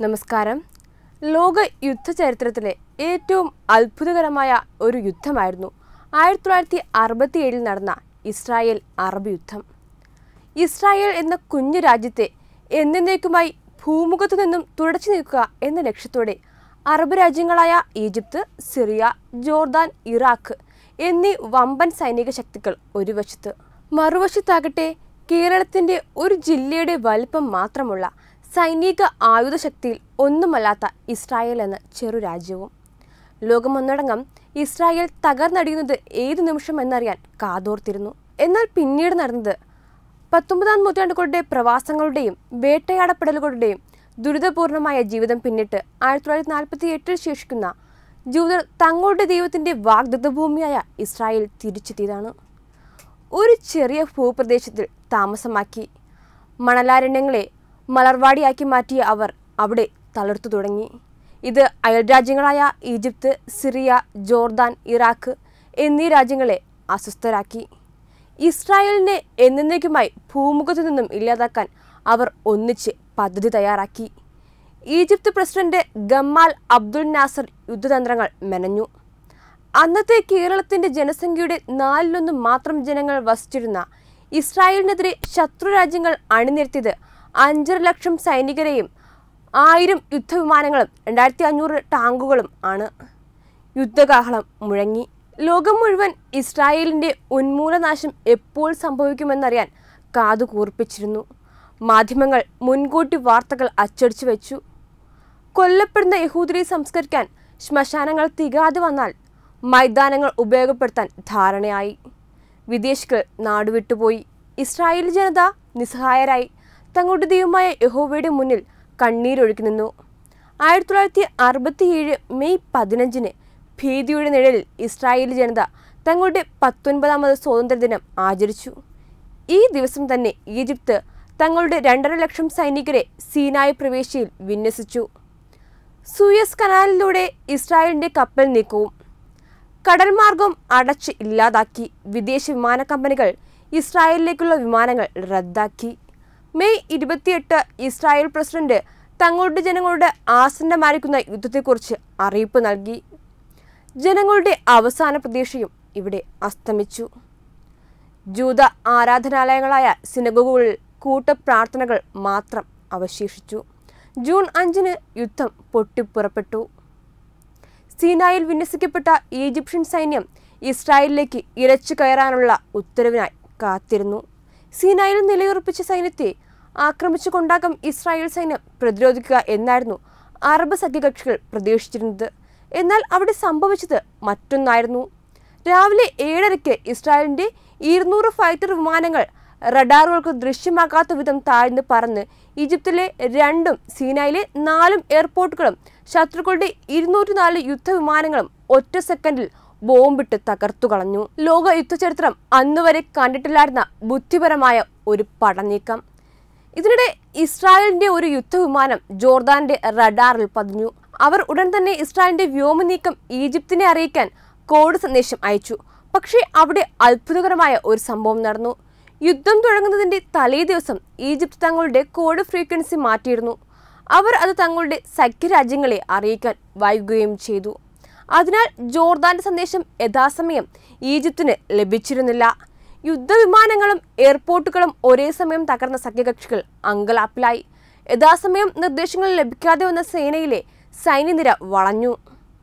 നമസ്കാരം ലോക യുദ്ധ ചരിത്രത്തിലെ ഏറ്റവും അത്ഭുതകരമായ ഒരു യുദ്ധമായിരുന്നു ആയിരത്തി തൊള്ളായിരത്തി അറുപത്തി ഏഴിൽ നടന്ന ഇസ്രായേൽ അറബ് യുദ്ധം ഇസ്രായേൽ എന്ന കുഞ്ഞു രാജ്യത്തെ എന്നേക്കുമായി ഭൂമുഖത്തു നിന്നും തുടച്ചു നീക്കുക എന്ന ലക്ഷ്യത്തോടെ അറബ് രാജ്യങ്ങളായ ഈജിപ്ത് സിറിയ ജോർദാൻ ഇറാഖ് എന്നീ വമ്പൻ സൈനിക ശക്തികൾ ഒരു വശത്ത് മറുവശത്താകട്ടെ കേരളത്തിന്റെ ഒരു ജില്ലയുടെ വലിപ്പം മാത്രമുള്ള സൈനിക ആയുധശക്തിയിൽ ഒന്നുമല്ലാത്ത ഇസ്രായേൽ എന്ന ചെറു രാജ്യവും ലോകമൊന്നടങ്കം ഇസ്രായേൽ തകർന്നടിയുന്നത് ഏതു നിമിഷം എന്നറിയാൻ കാതോർത്തിരുന്നു എന്നാൽ പിന്നീട് നടന്നത് പത്തൊമ്പതാം നൂറ്റാണ്ടുകളുടെ പ്രവാസങ്ങളുടെയും വേട്ടയാടപ്പെടലുകളുടെയും ദുരിതപൂർണമായ ജീവിതം പിന്നിട്ട് ആയിരത്തി തൊള്ളായിരത്തി നാൽപ്പത്തി എട്ടിൽ ശേഷിക്കുന്ന ജൂതർ തങ്ങളുടെ ദൈവത്തിന്റെ വാഗ്ദത്ത ഭൂമിയായ ഇസ്രായേൽ തിരിച്ചെത്തിയതാണ് ഒരു ചെറിയ ഭൂപ്രദേശത്തിൽ താമസമാക്കി മണലാരണ്യങ്ങളെ മലർവാടിയാക്കി മാറ്റിയ അവർ അവിടെ തളർത്തു തുടങ്ങി ഇത് അയൽരാജ്യങ്ങളായ ഈജിപ്ത് സിറിയ ജോർദാൻ ഇറാഖ് എന്നീ രാജ്യങ്ങളെ അസ്വസ്ഥരാക്കി ഇസ്രായേലിനെ എന്നേക്കുമായി ഭൂമുഖത്തു നിന്നും ഇല്ലാതാക്കാൻ അവർ ഒന്നിച്ച് പദ്ധതി തയ്യാറാക്കി Egypt president Gamal Abdel Nasser യുദ്ധതന്ത്രങ്ങൾ മെനഞ്ഞു അന്നത്തെ കേരളത്തിന്റെ ജനസംഖ്യയുടെ നാലിലൊന്ന് മാത്രം ജനങ്ങൾ വസിച്ചിരുന്ന ഇസ്രായേലിനെതിരെ ശത്രു രാജ്യങ്ങൾ അണിനിരത്തിയത് അഞ്ചര ലക്ഷം സൈനികരെയും ആയിരം യുദ്ധവിമാനങ്ങളും രണ്ടായിരത്തി അഞ്ഞൂറ് ടാങ്കുകളും ആണ് യുദ്ധകാഹളം മുഴങ്ങി ലോകം മുഴുവൻ ഇസ്രായേലിന്റെ ഉന്മൂലനാശം എപ്പോൾ സംഭവിക്കുമെന്നറിയാൻ കാതു കൂർപ്പിച്ചിരുന്നു മാധ്യമങ്ങൾ മുൻകൂട്ടി വാർത്തകൾ അച്ചടിച്ചു വെച്ചു കൊല്ലപ്പെടുന്ന യഹൂദരെ സംസ്കരിക്കാൻ ശ്മശാനങ്ങൾ തികാതെ വന്നാൽ മൈതാനങ്ങൾ ഉപയോഗപ്പെടുത്താൻ ധാരണയായി വിദേശികൾ നാടുവിട്ടുപോയി ഇസ്രായേൽ ജനത നിസ്സഹായരായി തങ്ങളുടെ ദൈവമായ യഹോവയുടെ മുന്നിൽ കണ്ണീരൊഴുക്കി നിന്നു ആയിരത്തി തൊള്ളായിരത്തി അറുപത്തിയേഴ് മെയ് പതിനഞ്ചിന് ഭീതിയുടെ നിഴലിൽ ഇസ്രായേൽ ജനത തങ്ങളുടെ പത്തൊൻപതാമത് സ്വാതന്ത്ര്യദിനം ആചരിച്ചു ഈ ദിവസം തന്നെ ഈജിപ്ത് തങ്ങളുടെ രണ്ടര ലക്ഷം സൈനികരെ സീനായ് പ്രവേശിയിൽ വിന്യസിച്ചു സൂയസ് കനാലിലൂടെ ഇസ്രായേലിന്റെ കപ്പൽ നീക്കവും കടൽമാർഗം അടച്ച് ഇല്ലാതാക്കി വിദേശ വിമാന കമ്പനികൾ ഇസ്രായേലിലേക്കുള്ള വിമാനങ്ങൾ റദ്ദാക്കി മെയ് ഇരുപത്തിയെട്ട് ഇസ്രായേൽ പ്രസിഡന്റ് തങ്ങളുടെ ജനങ്ങളുടെ ആസന്നമായിരിക്കുന്ന യുദ്ധത്തെക്കുറിച്ച് അറിയിപ്പ് നൽകി ജനങ്ങളുടെ അവസാന പ്രതീക്ഷയും ഇവിടെ അസ്തമിച്ചു ജൂത ആരാധനാലയങ്ങളായ സിനഗോഗുകളിൽ കൂട്ടപ്രാർത്ഥനകൾ മാത്രം അവശേഷിച്ചു ജൂൺ അഞ്ചിന് യുദ്ധം പൊട്ടിപ്പുറപ്പെട്ടു സീനായിൽ വിന്യസിക്കപ്പെട്ട ഈജിപ്ഷ്യൻ സൈന്യം ഇസ്രായേലിലേക്ക് ഇരച്ചു കയറാനുള്ള ഉത്തരവിനായി കാത്തിരുന്നു സീനായിൽ നിലയുറപ്പിച്ച സൈന്യത്തെ ആക്രമിച്ചു കൊണ്ടാകും ഇസ്രായേൽ സൈന്യം പ്രതിരോധിക്കുക എന്നായിരുന്നു അറബ് സഖ്യകക്ഷികൾ പ്രതീക്ഷിച്ചിരുന്നത് എന്നാൽ അവിടെ സംഭവിച്ചത് മറ്റൊന്നായിരുന്നു രാവിലെ ഏഴരയ്ക്ക് ഇസ്രായേലിന്റെ ഇരുന്നൂറ് ഫൈറ്റർ വിമാനങ്ങൾ റഡാറുകൾക്ക് ദൃശ്യമാകാത്ത വിധം താഴ്ന്ന് പറന്ന് ഈജിപ്തിലെ രണ്ടും സീനായിലെ നാലും എയർപോർട്ടുകളും ശത്രുക്കളുടെ ഇരുന്നൂറ്റി നാല് യുദ്ധവിമാനങ്ങളും ഒറ്റ സെക്കൻഡിൽ ബോംബിട്ട് തകർത്തു കളഞ്ഞു ലോക യുദ്ധചരിത്രം അന്നുവരെ കണ്ടിട്ടില്ലായിരുന്ന ബുദ്ധിപരമായ ഒരു പടനീക്കം ഇതിനിടെ ഇസ്രായേലിന്റെ ഒരു യുദ്ധവിമാനം ജോർദാന്റെ റഡാറിൽ പതിഞ്ഞു അവർ ഉടൻ തന്നെ ഇസ്രായേലിന്റെ വ്യോമനീക്കം ഈജിപ്തിനെ അറിയിക്കാൻ കോഡ് സന്ദേശം അയച്ചു പക്ഷേ അവിടെ അത്ഭുതകരമായ ഒരു സംഭവം നടന്നു യുദ്ധം തുടങ്ങുന്നതിന്റെ തലേ ദിവസം ഈജിപ്ത് തങ്ങളുടെ കോഡ് ഫ്രീക്വൻസി മാറ്റിയിരുന്നു അവർ അത് തങ്ങളുടെ സഖ്യരാജ്യങ്ങളെ അറിയിക്കാൻ വൈകുകയും ചെയ്തു അതിനാൽ ജോർദാന്റെ സന്ദേശം യഥാസമയം ഈജിപ്തിന് ലഭിച്ചിരുന്നില്ല യുദ്ധവിമാനങ്ങളും എയർപോർട്ടുകളും ഒരേ സമയം തകർന്ന സഖ്യകക്ഷികൾ അങ്കലാപ്പിലായി യഥാസമയം നിർദ്ദേശങ്ങൾ ലഭിക്കാതെ വന്ന സേനയിലെ സൈന്യനിര വളഞ്ഞു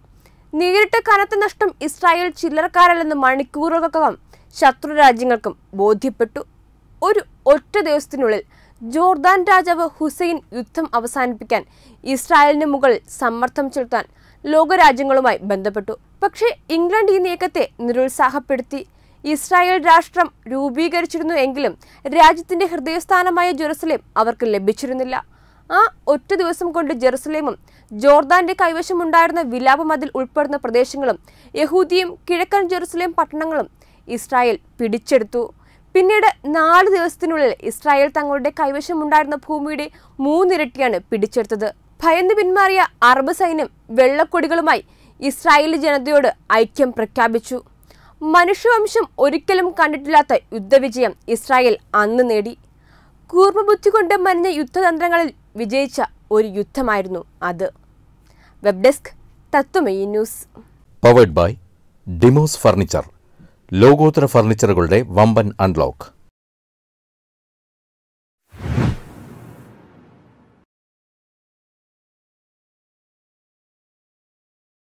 നേരിട്ട കനത്ത നഷ്ടം ഇസ്രായേൽ ചില്ലറക്കാരല്ലെന്ന് മണിക്കൂറുകൾക്കകം ശത്രു രാജ്യങ്ങൾക്കും ബോധ്യപ്പെട്ടു ഒരു ഒറ്റ ദിവസത്തിനുള്ളിൽ ജോർദാൻ രാജാവ് ഹുസൈൻ യുദ്ധം അവസാനിപ്പിക്കാൻ ഇസ്രായേലിന് മുകളിൽ സമ്മർദ്ദം ചെലുത്താൻ ലോകരാജ്യങ്ങളുമായി ബന്ധപ്പെട്ടു പക്ഷേ ഇംഗ്ലണ്ട് ഈ നീക്കത്തെ നിരുത്സാഹപ്പെടുത്തി ഇസ്രായേൽ രാഷ്ട്രം രൂപീകരിച്ചിരുന്നു എങ്കിലും രാജ്യത്തിന്റെ ഹൃദയസ്ഥാനമായ ജെറുസലേം അവർക്ക് ലഭിച്ചിരുന്നില്ല ആ ഒറ്റ ദിവസം കൊണ്ട് ജെറുസലേമും ജോർദാന്റെ കൈവശമുണ്ടായിരുന്ന വിലാപ മതിൽ ഉൾപ്പെടുന്ന പ്രദേശങ്ങളും യഹൂദിയും കിഴക്കൻ ജെറുസലേം പട്ടണങ്ങളും ഇസ്രായേൽ പിടിച്ചെടുത്തു പിന്നീട് നാല് ദിവസത്തിനുള്ളിൽ ഇസ്രായേൽ തങ്ങളുടെ കൈവശമുണ്ടായിരുന്ന ഭൂമിയുടെ മൂന്നിരട്ടിയാണ് പിടിച്ചെടുത്തത് ഭയന്ന് പിന്മാറിയ അറബ് സൈന്യം വെള്ളക്കൊടികളുമായി ഇസ്രായേലി ജനതയോട് ഐക്യം പ്രഖ്യാപിച്ചു മനുഷ്യവംശം ഒരിക്കലും കണ്ടിട്ടില്ലാത്ത യുദ്ധവിജയം ഇസ്രായേൽ അന്ന് നേടി കൂർമ്മബുദ്ധി കൊണ്ട് മനിഞ്ഞ യുദ്ധതന്ത്രങ്ങളിൽ വിജയിച്ച ഒരു യുദ്ധമായിരുന്നു അത് web desk Tatwamayi news powered by Demos furniture ലോകോത്തര ഫർണിച്ചറുകളുടെ വമ്പൻ അൺലോക്ക്